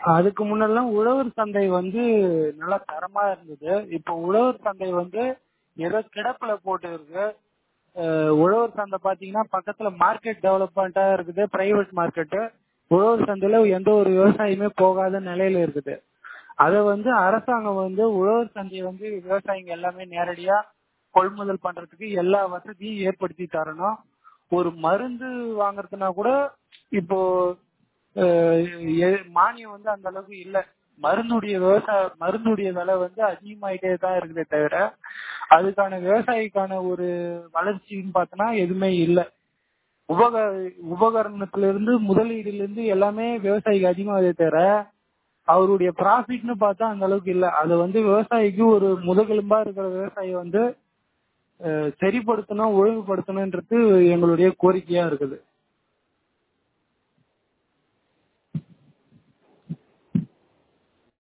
அதுக்கு முன்னெல்லாம் உழவர் சந்தை வந்து நல்லா தரமா இருந்தது இப்போ உழவர் சந்தை வந்து ஏதோ கிடப்புல போட்டு இருக்கு அஹ் உழவர் சந்தை பாத்தீங்கன்னா பக்கத்துல மார்க்கெட் டெவலப்மெண்டா இருக்குது பிரைவேட் மார்க்கெட் உழவர் சந்தையில எந்த ஒரு விவசாயமே போகாத நிலையில இருக்குது அத வந்து அரசாங்கம் வந்து உழவர் சந்தையை வந்து விவசாயிங்க எல்லாமே நேரடியா கொள்முதல் பண்றதுக்கு எல்லா வசதியும் ஏற்படுத்தி தரணும் ஒரு மருந்து வாங்குறதுனா கூட இப்போ அஹ், எ- மானியம் வந்து அந்த அளவுக்கு இல்ல மருந்துடைய விவசாய மருந்துடைய விலை வந்து அதிகமாயிட்டே தான் இருக்குதே தவிர அதுக்கான விவசாயிக்கான ஒரு வளர்ச்சின்னு பார்த்தோன்னா எதுவுமே இல்ல உபக உபகரணத்துல இருந்து முதலீடுல இருந்து எல்லாமே விவசாயிக்கு அதிகமாகதே தவிர அவருடைய ப்ராஃபிட்னு பார்த்தா அந்த அளவுக்கு இல்ல அது வந்து விவசாயிக்கு ஒரு முதுகெலும்பா இருக்கிற விவசாயி வந்து அஹ், சரிப்படுத்தணும் ஒழுங்குபடுத்தணும்ன்றது எங்களுடைய கோரிக்கையா இருக்குது